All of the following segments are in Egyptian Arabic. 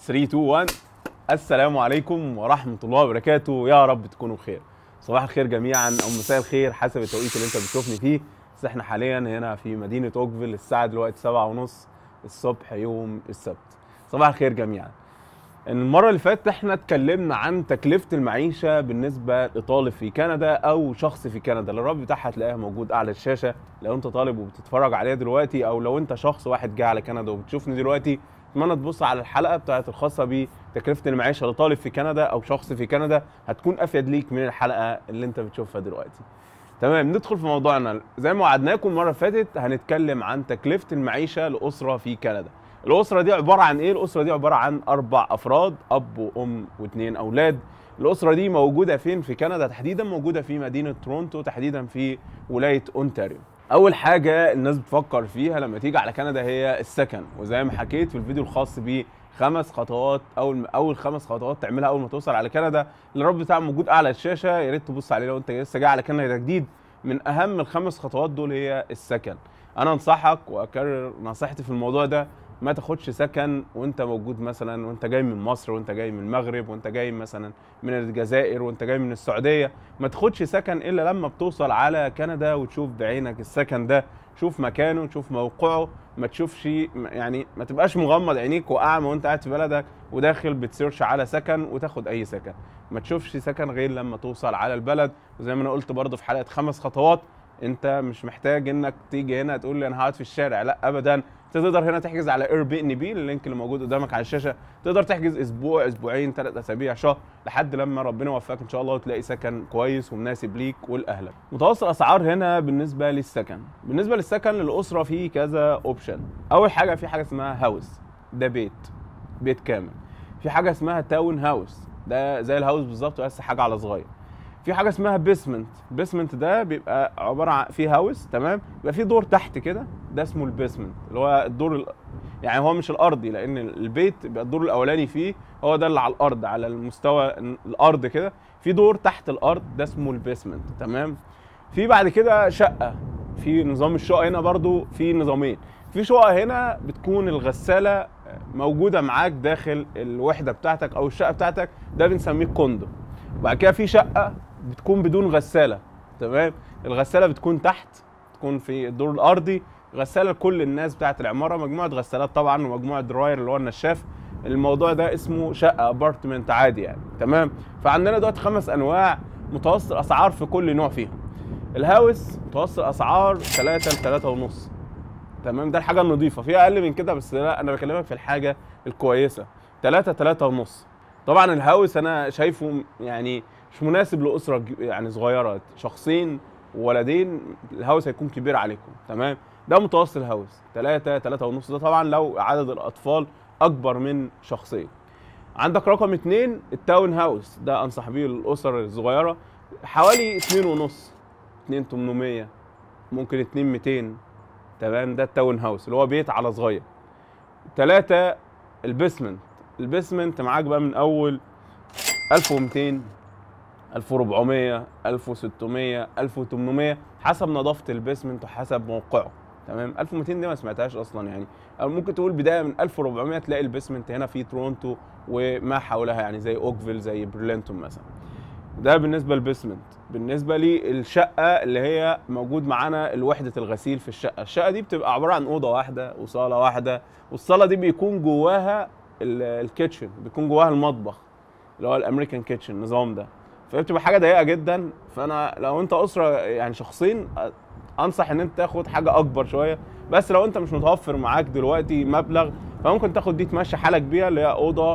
3 2 1 السلام عليكم ورحمة الله وبركاته يا رب تكونوا بخير صباح الخير جميعا او مساء الخير حسب التوقيت اللي انت بتشوفني فيه بس احنا حاليا هنا في مدينة اوكفيل الساعة دلوقتي سبعة ونص الصبح يوم السبت صباح الخير جميعا المرة اللي فاتت احنا اتكلمنا عن تكلفة المعيشة بالنسبة لطالب في كندا او شخص في كندا الرابط بتاعها هتلاقيها موجود اعلى الشاشة لو انت طالب وبتتفرج عليها دلوقتي او لو انت شخص واحد جه على كندا وبتشوفني دلوقتي اتمنى تبص على الحلقة بتاعت الخاصة بتكلفة المعيشة لطالب في كندا او شخص في كندا هتكون افيد ليك من الحلقة اللي انت بتشوفها دلوقتي تمام ندخل في موضوعنا زي ما وعدناكم المرة اللي فاتت هنتكلم عن تكلفة المعيشة لأسرة في كندا الأسرة دي عبارة عن إيه؟ الأسرة دي عبارة عن أربع أفراد أب وأم واثنين أولاد الأسرة دي موجودة فين في كندا تحديدا موجودة في مدينة تورونتو تحديدا في ولاية أونتاريو أول حاجة الناس بتفكر فيها لما تيجي على كندا هي السكن وزي ما حكيت في الفيديو الخاص بيه خمس خطوات اول اول خمس خطوات تعملها اول ما توصل على كندا الرابط بتاعها موجود اعلى الشاشه يا ريت تبص عليه لو انت لسه جاي على كندا جديد من اهم الخمس خطوات دول هي السكن انا انصحك واكرر نصيحتي في الموضوع ده ما تاخدش سكن وانت موجود مثلا وانت جاي من مصر وانت جاي من المغرب وانت جاي مثلا من الجزائر وانت جاي من السعوديه ما تاخدش سكن الا لما بتوصل على كندا وتشوف بعينك السكن ده شوف مكانه شوف موقعه ما تشوفش يعني ما تبقاش مغمض عينيك واعمى وانت قاعد في بلدك وداخل بتسيرش على سكن وتاخد اي سكن ما تشوفش سكن غير لما توصل على البلد وزي ما انا قلت برضه في حلقه خمس خطوات انت مش محتاج انك تيجي هنا تقول لي انا هقعد في الشارع لا ابدا تقدر هنا تحجز على اير بي ان بي اللينك اللي موجود قدامك على الشاشه تقدر تحجز اسبوع اسبوعين ثلاث اسابيع شهر لحد لما ربنا يوفقك ان شاء الله وتلاقي سكن كويس ومناسب ليك ولاهلك متوسط الاسعار هنا بالنسبه للسكن بالنسبه للسكن للاسره في كذا اوبشن اول حاجه في حاجه اسمها هاوس ده بيت بيت كامل في حاجه اسمها تاون هاوس ده زي الهاوس بالظبط بس حاجه على صغير في حاجه اسمها بيسمنت بيسمنت ده بيبقى عباره عن في هاوس تمام بيبقى في دور تحت كده ده اسمه البيسمنت اللي هو الدور ال... يعني هو مش الارضي لان البيت بيبقى الدور الاولاني فيه هو ده اللي على الارض على المستوى الارض كده في دور تحت الارض ده اسمه البيسمنت تمام في بعد كده شقه في نظام الشقه هنا برضو في نظامين في شقه هنا بتكون الغساله موجوده معاك داخل الوحده بتاعتك او الشقه بتاعتك ده بنسميه كوندو وبعد كده في شقه بتكون بدون غساله تمام الغساله بتكون تحت تكون في الدور الارضي غساله لكل الناس بتاعت العماره مجموعه غسالات طبعا ومجموعه دراير اللي هو النشاف الموضوع ده اسمه شقه ابارتمنت عادي يعني تمام فعندنا دلوقتي خمس انواع متوسط اسعار في كل نوع فيهم الهاوس متوسط اسعار 3 ل 3 ونص تمام ده الحاجه النظيفه في اقل من كده بس لا انا بكلمك في الحاجه الكويسه 3 3 ونص طبعا الهاوس انا شايفه يعني مش مناسب لاسره يعني صغيره شخصين وولدين الهاوس هيكون كبير عليكم تمام ده متوسط الهاوس 3 3 ونص ده طبعا لو عدد الاطفال اكبر من شخصين عندك رقم اتنين التاون هاوس ده انصح بيه للاسر الصغيره حوالي اتنين ونص اتنين 800 ممكن اتنين 200 تمام ده التاون هاوس اللي هو بيت على صغير ثلاثة البيسمنت البيسمنت معاك بقى من اول 1200 1400 1600 1800 حسب نظافه البيسمنت وحسب موقعه تمام 1200 دي ما سمعتهاش اصلا يعني او ممكن تقول بدايه من 1400 تلاقي البيسمنت هنا في تورونتو وما حولها يعني زي اوكفيل زي برلينتون مثلا ده بالنسبه للبيسمنت بالنسبه للشقه اللي هي موجود معانا الوحده الغسيل في الشقه الشقه دي بتبقى عباره عن اوضه واحده وصاله واحده والصاله دي بيكون جواها الكيتشن بيكون جواها المطبخ اللي هو الامريكان كيتشن النظام ده فبتبقى حاجه ضيقه جدا فانا لو انت اسره يعني شخصين انصح ان انت تاخد حاجه اكبر شويه بس لو انت مش متوفر معاك دلوقتي مبلغ فممكن تاخد دي تمشي حالك بيها اللي هي اوضه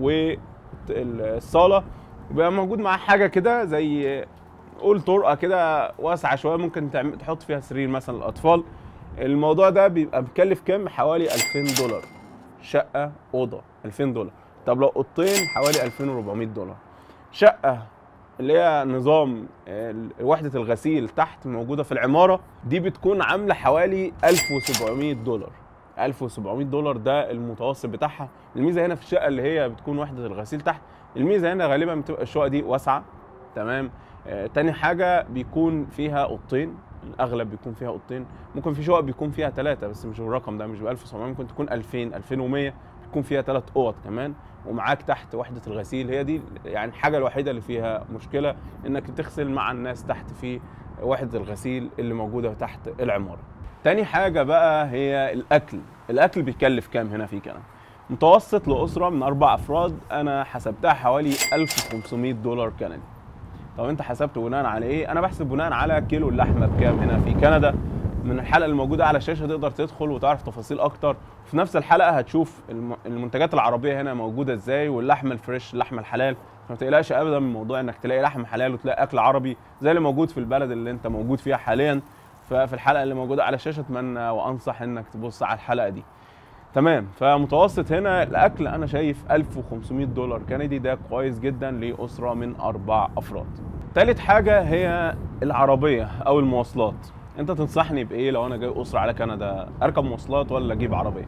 والصاله وبيبقى موجود معاه حاجه كده زي قول طرقه كده واسعه شويه ممكن تعمل تحط فيها سرير مثلا للاطفال الموضوع ده بيبقى مكلف كام حوالي 2000 دولار شقه اوضه 2000 دولار طب لو اوضتين حوالي 2400 دولار شقه اللي هي نظام وحده الغسيل تحت موجوده في العماره دي بتكون عامله حوالي 1700 دولار 1700 دولار ده المتوسط بتاعها الميزه هنا في الشقه اللي هي بتكون وحده الغسيل تحت الميزه هنا غالبا بتبقى الشقه دي واسعه تمام آه تاني حاجه بيكون فيها اوضتين الاغلب بيكون فيها اوضتين ممكن في شقق بيكون فيها ثلاثه بس مش بالرقم ده مش ب 1700 ممكن تكون 2000 2100 ويكون فيها ثلاث اوض كمان ومعاك تحت وحده الغسيل هي دي يعني الحاجه الوحيده اللي فيها مشكله انك تغسل مع الناس تحت في وحده الغسيل اللي موجوده تحت العماره تاني حاجه بقى هي الاكل الاكل بيكلف كام هنا في كندا متوسط لاسره من اربع افراد انا حسبتها حوالي 1500 دولار كندي طب انت حسبت بناء على ايه انا بحسب بناء على كيلو اللحمه بكام هنا في كندا من الحلقه الموجوده على الشاشه تقدر تدخل وتعرف تفاصيل اكتر في نفس الحلقه هتشوف الم- المنتجات العربيه هنا موجوده ازاي واللحمه الفريش اللحمه الحلال ما تقلقش ابدا من موضوع انك تلاقي لحم حلال وتلاقي اكل عربي زي اللي موجود في البلد اللي انت موجود فيها حاليا ففي الحلقه اللي موجوده على الشاشه اتمنى وانصح انك تبص على الحلقه دي تمام فمتوسط هنا الاكل انا شايف 1500 دولار كندي ده كويس جدا لاسره من اربع افراد تالت حاجه هي العربيه او المواصلات انت تنصحني بايه لو انا جاي اسره على كندا اركب مواصلات ولا اجيب عربيه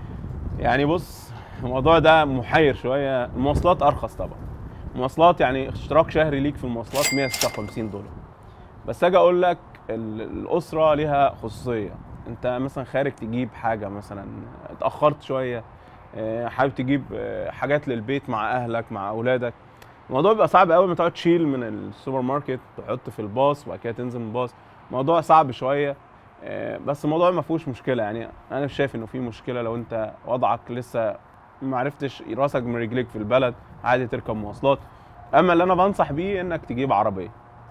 يعني بص الموضوع ده محير شويه المواصلات ارخص طبعا المواصلات يعني اشتراك شهري ليك في المواصلات 156 دولار بس اجي اقول لك ال- الاسره ليها خصوصيه انت مثلا خارج تجيب حاجه مثلا اتاخرت شويه اه، حابب تجيب اه، حاجات للبيت مع اهلك مع اولادك الموضوع بيبقى صعب قوي ما تقعد تشيل من السوبر ماركت تحط في الباص وبعد كده تنزل من الباص موضوع صعب شويه اه، بس الموضوع ما فيهوش مشكله يعني انا مش شايف انه في مشكله لو انت وضعك لسه ما عرفتش راسك من رجليك في البلد عادي تركب مواصلات اما اللي انا بنصح بيه انك تجيب عربيه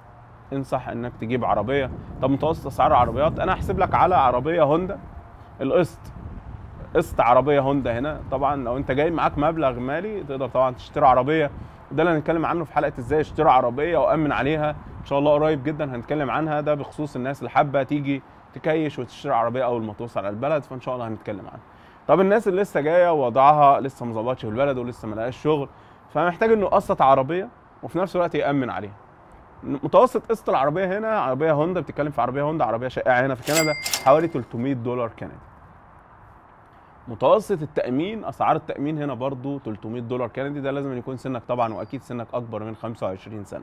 انصح انك تجيب عربيه طب متوسط اسعار العربيات انا هحسب لك على عربيه هوندا القسط قسط عربيه هوندا هنا طبعا لو انت جاي معاك مبلغ مالي تقدر طبعا تشتري عربيه وده اللي هنتكلم عنه في حلقه ازاي اشتري عربيه وامن عليها ان شاء الله قريب جدا هنتكلم عنها ده بخصوص الناس اللي حابه تيجي تكيش وتشتري عربيه اول ما توصل على البلد فان شاء الله هنتكلم عنها طب الناس اللي لسه جايه ووضعها لسه ما ظبطش في البلد ولسه ما لقاش شغل فمحتاج انه يقسط عربيه وفي نفس الوقت يامن عليها متوسط قسط العربيه هنا عربيه هوندا بتتكلم في عربيه هوندا عربيه شائعه هنا في كندا حوالي 300 دولار كندي متوسط التامين اسعار التامين هنا برضو 300 دولار كندي ده لازم يكون سنك طبعا واكيد سنك اكبر من 25 سنه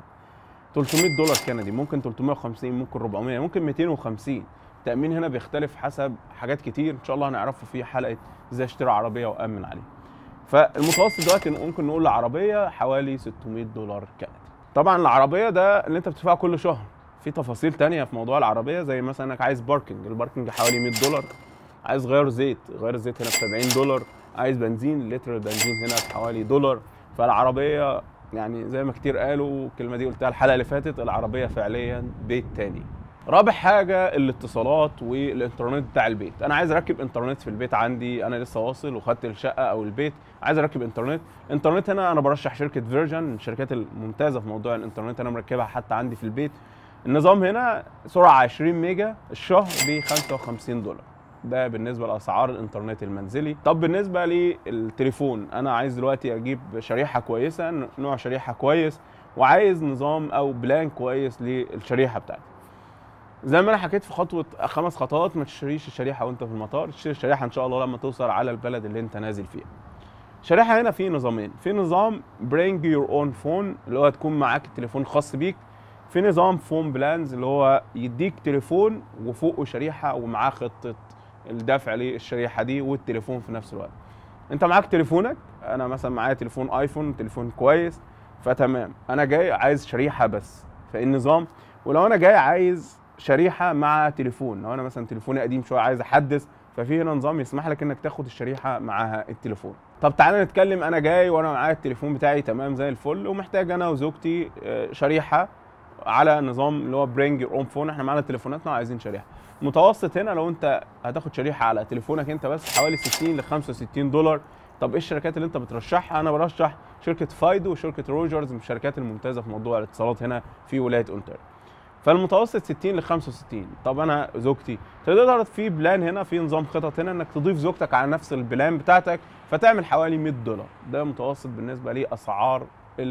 300 دولار كندي ممكن 350 ممكن 400 ممكن 250 التامين هنا بيختلف حسب حاجات كتير ان شاء الله هنعرفه في حلقه ازاي اشتري عربيه وامن عليها فالمتوسط دلوقتي ممكن نقول العربيه حوالي 600 دولار كندي طبعا العربيه ده اللي انت بتدفعه كل شهر في تفاصيل تانية في موضوع العربيه زي مثلا انك عايز باركنج الباركنج حوالي 100 دولار عايز غير زيت غير الزيت هنا ب 70 دولار عايز بنزين لتر البنزين هنا بحوالي دولار فالعربيه يعني زي ما كتير قالوا الكلمه دي قلتها الحلقه اللي فاتت العربيه فعليا بيت تاني رابع حاجه الاتصالات والانترنت بتاع البيت انا عايز اركب انترنت في البيت عندي انا لسه واصل وخدت الشقه او البيت عايز اركب انترنت انترنت هنا انا برشح شركه فيرجن من الشركات الممتازه في موضوع الانترنت انا مركبها حتى عندي في البيت النظام هنا سرعه 20 ميجا الشهر ب 55 دولار ده بالنسبه لاسعار الانترنت المنزلي طب بالنسبه للتليفون انا عايز دلوقتي اجيب شريحه كويسه نوع شريحه كويس وعايز نظام او بلان كويس للشريحه بتاعتي زي ما انا حكيت في خطوه خمس خطوات ما تشتريش الشريحه وانت في المطار تشتري الشريحه ان شاء الله لما توصل على البلد اللي انت نازل فيها شريحه هنا في نظامين في نظام برينج يور اون فون اللي هو تكون معاك التليفون خاص بيك في نظام فون بلانز اللي هو يديك تليفون وفوقه شريحه ومعاه خطه الدفع للشريحه دي والتليفون في نفس الوقت انت معاك تليفونك انا مثلا معايا تليفون ايفون تليفون كويس فتمام انا جاي عايز شريحه بس فالنظام ولو انا جاي عايز شريحه مع تليفون لو انا مثلا تليفوني قديم شويه عايز احدث ففي هنا نظام يسمح لك انك تاخد الشريحه معاها التليفون طب تعالى نتكلم انا جاي وانا معايا التليفون بتاعي تمام زي الفل ومحتاج انا وزوجتي آه، شريحه على نظام اللي هو برينج اون فون احنا معانا تليفوناتنا وعايزين شريحه متوسط هنا لو انت هتاخد شريحه على تليفونك انت بس حوالي 60 ل 65 دولار طب ايه الشركات اللي انت بترشحها انا برشح شركه فايدو وشركه روجرز من الشركات الممتازه في موضوع الاتصالات هنا في ولايه اونتاريو فالمتوسط 60 ل 65 طب انا زوجتي تقدر في بلان هنا في نظام خطط هنا انك تضيف زوجتك على نفس البلان بتاعتك فتعمل حوالي 100 دولار ده متوسط بالنسبه لاسعار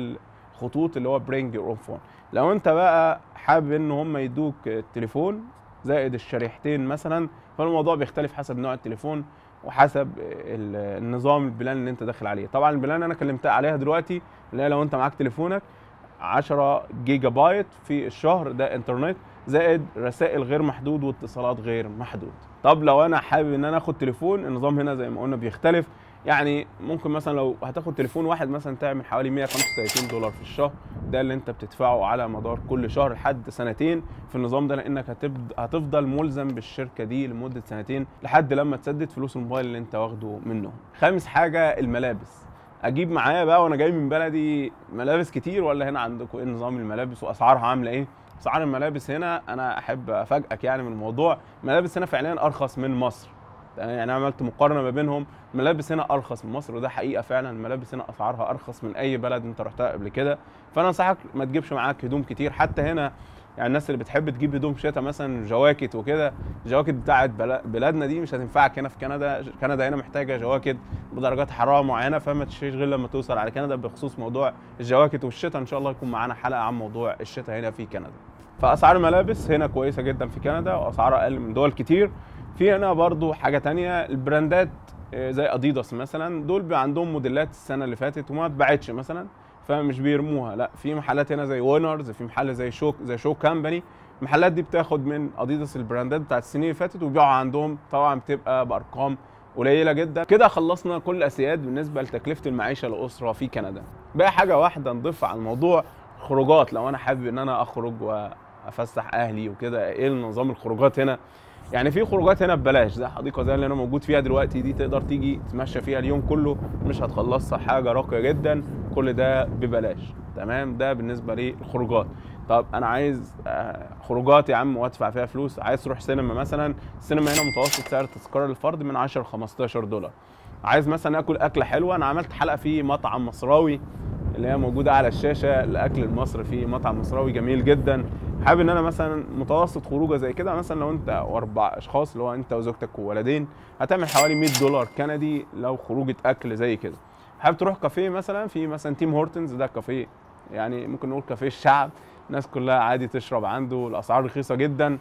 الخطوط اللي هو برينج يور اون فون لو انت بقى حابب ان هم يدوك التليفون زائد الشريحتين مثلا فالموضوع بيختلف حسب نوع التليفون وحسب ال- النظام البلان اللي انت داخل عليه طبعا البلان انا كلمت عليها دلوقتي اللي هي لو انت معاك تليفونك 10 جيجا بايت في الشهر ده انترنت زائد رسائل غير محدود واتصالات غير محدود طب لو انا حابب ان انا اخد تليفون النظام هنا زي ما قلنا بيختلف يعني ممكن مثلا لو هتاخد تليفون واحد مثلا تعمل حوالي 135 دولار في الشهر ده اللي انت بتدفعه على مدار كل شهر لحد سنتين في النظام ده لانك هتبد... هتفضل ملزم بالشركه دي لمده سنتين لحد لما تسدد فلوس الموبايل اللي انت واخده منهم خامس حاجه الملابس اجيب معايا بقى وانا جاي من بلدي ملابس كتير ولا هنا عندكم ايه نظام الملابس واسعارها عامله ايه اسعار الملابس هنا انا احب افاجئك يعني من الموضوع الملابس هنا فعليا ارخص من مصر يعني انا عملت مقارنه ما بينهم الملابس هنا ارخص من مصر وده حقيقه فعلا الملابس هنا اسعارها ارخص من اي بلد انت رحتها قبل كده فانا انصحك ما تجيبش معاك هدوم كتير حتى هنا يعني الناس اللي بتحب تجيب هدوم شتاء مثلا جواكت وكده الجواكت بتاعت بلا- بلادنا دي مش هتنفعك هنا في كندا كندا هنا محتاجه جواكت بدرجات حراره معينه فما تشتريش غير لما توصل على كندا بخصوص موضوع الجواكت والشتاء ان شاء الله يكون معانا حلقه عن موضوع الشتاء هنا في كندا فاسعار الملابس هنا كويسه جدا في كندا واسعارها اقل من دول كتير في هنا برضو حاجه تانية البراندات آه، زي اديداس مثلا دول بيبقى عندهم موديلات السنه اللي فاتت وما اتباعتش مثلا فمش بيرموها لا في محلات هنا زي وينرز في محل زي شو زي شو كامباني المحلات دي بتاخد من اديداس البراندات بتاعت السنين اللي فاتت وبيبيعوا عندهم طبعا بتبقى بارقام قليله جدا كده خلصنا كل الاساسيات بالنسبه لتكلفه المعيشه لاسره في كندا بقى حاجه واحده نضيفها على الموضوع خروجات لو انا حابب ان انا اخرج وافسح اهلي وكده ايه نظام الخروجات هنا يعني في خروجات هنا ببلاش زي حديقه زي اللي انا موجود فيها دلوقتي دي تقدر تيجي تتمشى فيها اليوم كله مش هتخلصها حاجه راقيه جدا كل ده ببلاش تمام ده بالنسبه للخروجات طب انا عايز آه، خروجات يا عم وادفع فيها فلوس عايز تروح سينما مثلا السينما هنا متوسط سعر التذكره للفرد من 10 ل 15 دولار عايز مثلا اكل اكله حلوه انا عملت حلقه في مطعم مصراوي اللي هي موجوده على الشاشه الاكل المصري في مطعم مصراوي جميل جدا حابب ان انا مثلا متوسط خروجه زي كده مثلا لو انت واربع اشخاص اللي هو انت وزوجتك وولدين هتعمل حوالي 100 دولار كندي لو خروجه اكل زي كده حابب تروح كافيه مثلا في مثلا تيم هورتنز ده كافيه يعني ممكن نقول كافيه الشعب الناس كلها عادي تشرب عنده الاسعار رخيصه جدا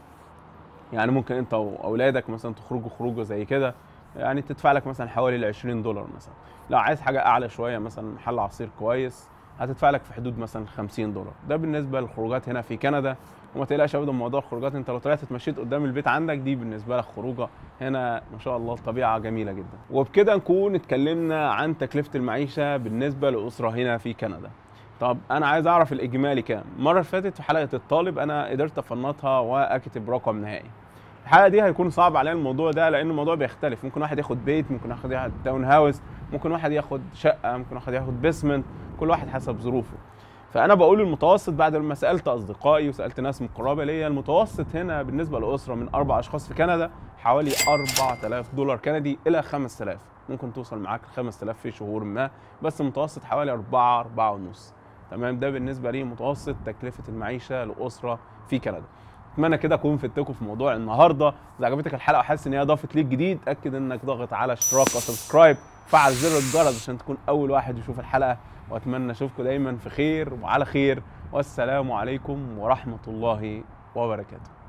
يعني ممكن انت واولادك مثلا تخرجوا خروجه زي كده يعني تدفع لك مثلا حوالي ال 20 دولار مثلا لو عايز حاجه اعلى شويه مثلا محل عصير كويس هتدفع لك في حدود مثلا 50 دولار ده بالنسبه للخروجات هنا في كندا وما تقلقش ابدا من موضوع الخروجات انت لو طلعت اتمشيت قدام البيت عندك دي بالنسبه لك خروجه هنا ما شاء الله الطبيعه جميله جدا وبكده نكون اتكلمنا عن تكلفه المعيشه بالنسبه لاسره هنا في كندا طب انا عايز اعرف الاجمالي كام المره اللي فاتت في حلقه الطالب انا قدرت افنطها واكتب رقم نهائي الحلقه دي هيكون صعب عليا الموضوع ده لان الموضوع بيختلف ممكن واحد ياخد بيت ممكن واحد ياخد تاون هاوس ممكن واحد ياخد شقه ممكن واحد ياخد بيسمنت كل واحد حسب ظروفه فانا بقول المتوسط بعد ما سالت اصدقائي وسالت ناس مقربه ليا المتوسط هنا بالنسبه لاسره من اربع اشخاص في كندا حوالي 4000 دولار كندي الى 5000 ممكن توصل معاك ل 5000 في شهور ما بس المتوسط حوالي 4 4 ونص تمام ده بالنسبه لي متوسط تكلفه المعيشه لاسره في كندا اتمنى كده اكون فدتكم في موضوع النهارده اذا عجبتك الحلقه وحاسس ان هي ضافت ليك جديد اتاكد انك ضاغط على اشتراك وسبسكرايب فعل زر الجرس عشان تكون اول واحد يشوف الحلقه واتمنى اشوفكم دايما في خير وعلى خير والسلام عليكم ورحمه الله وبركاته